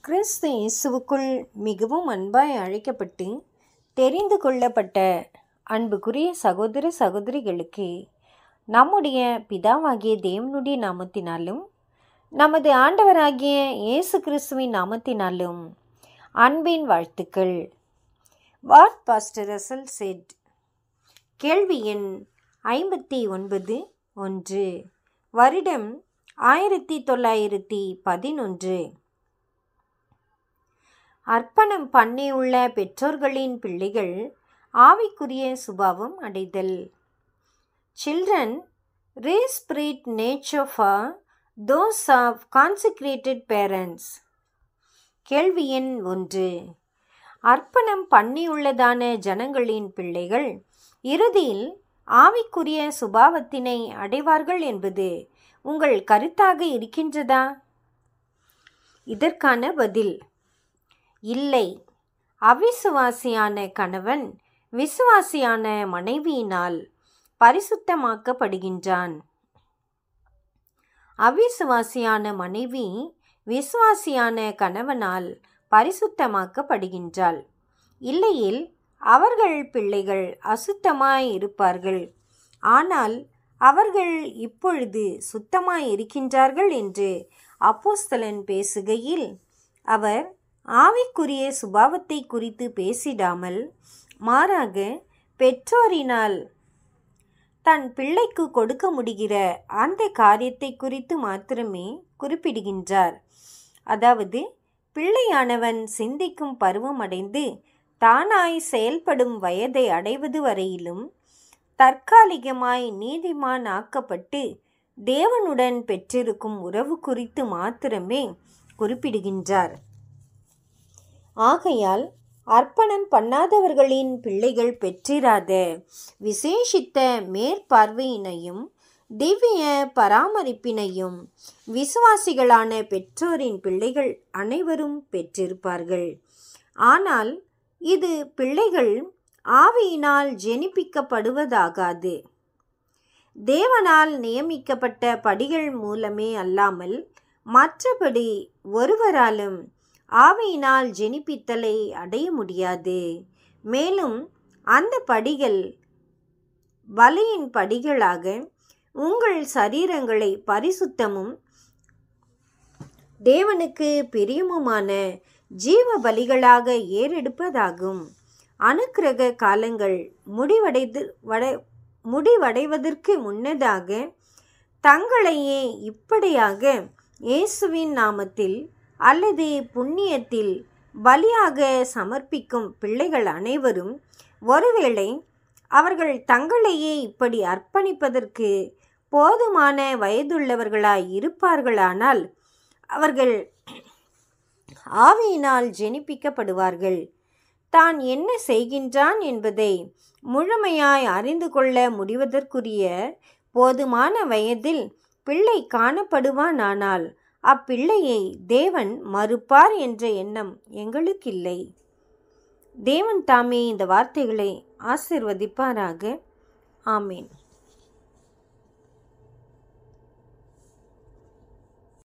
கிறிஸ்து இயேசுவுக்குள் மிகவும் அன்பாய் அழைக்கப்பட்டு தெரிந்து கொள்ளப்பட்ட அன்புக்குரிய சகோதர சகோதரிகளுக்கு நம்முடைய பிதாவாகிய தேவனுடைய நாமத்தினாலும் நமது ஆண்டவராகிய இயேசு கிறிஸ்துவின் நாமத்தினாலும் அன்பின் வாழ்த்துக்கள் வாட் பாஸ்டர் ரசல் செட் கேள்வி எண் ஐம்பத்தி ஒன்பது ஒன்று வருடம் ஆயிரத்தி தொள்ளாயிரத்தி பதினொன்று அர்ப்பணம் பண்ணியுள்ள பெற்றோர்களின் பிள்ளைகள் ஆவிக்குரிய சுபாவம் அடைதல் children re spirit nature for those of consecrated parents கேள்வி எண் ஒன்று அர்ப்பணம் பண்ணியுள்ளதான ஜனங்களின் பிள்ளைகள் இறுதியில் ஆவிக்குரிய சுபாவத்தினை அடைவார்கள் என்பது உங்கள் கருத்தாக இருக்கின்றதா இதற்கான பதில் இல்லை அவிசுவாசியான கணவன் விசுவாசியான மனைவியினால் பரிசுத்தமாக்கப்படுகின்றான் அவிசுவாசியான மனைவி விசுவாசியான கணவனால் பரிசுத்தமாக்கப்படுகின்றாள் இல்லையில் அவர்கள் பிள்ளைகள் அசுத்தமாய் இருப்பார்கள் ஆனால் அவர்கள் இப்பொழுது சுத்தமாய் இருக்கின்றார்கள் என்று அப்போஸ்தலன் பேசுகையில் அவர் ஆவிக்குரிய சுபாவத்தை குறித்து பேசிடாமல் மாறாக பெற்றோரினால் தன் பிள்ளைக்கு கொடுக்க முடிகிற அந்த காரியத்தை குறித்து மாத்திரமே குறிப்பிடுகின்றார் அதாவது பிள்ளையானவன் சிந்திக்கும் பருவமடைந்து தானாய் செயல்படும் வயதை அடைவது வரையிலும் தற்காலிகமாய் நீதிமான் ஆக்கப்பட்டு தேவனுடன் பெற்றிருக்கும் உறவு குறித்து மாத்திரமே குறிப்பிடுகின்றார் ஆகையால் அர்ப்பணம் பண்ணாதவர்களின் பிள்ளைகள் பெற்றிராத விசேஷித்த மேற்பார்வையினையும் திவ்ய பராமரிப்பினையும் விசுவாசிகளான பெற்றோரின் பிள்ளைகள் அனைவரும் பெற்றிருப்பார்கள் ஆனால் இது பிள்ளைகள் ஆவியினால் ஜெனிப்பிக்கப்படுவதாகாது தேவனால் நியமிக்கப்பட்ட படிகள் மூலமே அல்லாமல் மற்றபடி ஒருவராலும் ஆவியினால் ஜெனிப்பித்தலை அடைய முடியாது மேலும் அந்த படிகள் பலியின் படிகளாக உங்கள் சரீரங்களை பரிசுத்தமும் தேவனுக்கு பிரியமுமான ஜீவ பலிகளாக ஏறெடுப்பதாகும் அனுக்கிரக காலங்கள் முடிவடைது வட முடிவடைவதற்கு முன்னதாக தங்களையே இப்படியாக இயேசுவின் நாமத்தில் அல்லது புண்ணியத்தில் பலியாக சமர்ப்பிக்கும் பிள்ளைகள் அனைவரும் ஒருவேளை அவர்கள் தங்களையே இப்படி அர்ப்பணிப்பதற்கு போதுமான வயதுள்ளவர்களாய் இருப்பார்களானால் அவர்கள் ஆவியினால் ஜெனிப்பிக்கப்படுவார்கள் தான் என்ன செய்கின்றான் என்பதை முழுமையாய் அறிந்து கொள்ள முடிவதற்குரிய போதுமான வயதில் பிள்ளை காணப்படுவானானால் அப்பிள்ளையை தேவன் மறுப்பார் என்ற எண்ணம் எங்களுக்கில்லை தேவன் தாமே இந்த வார்த்தைகளை ஆசிர்வதிப்பாராக ஆமேன்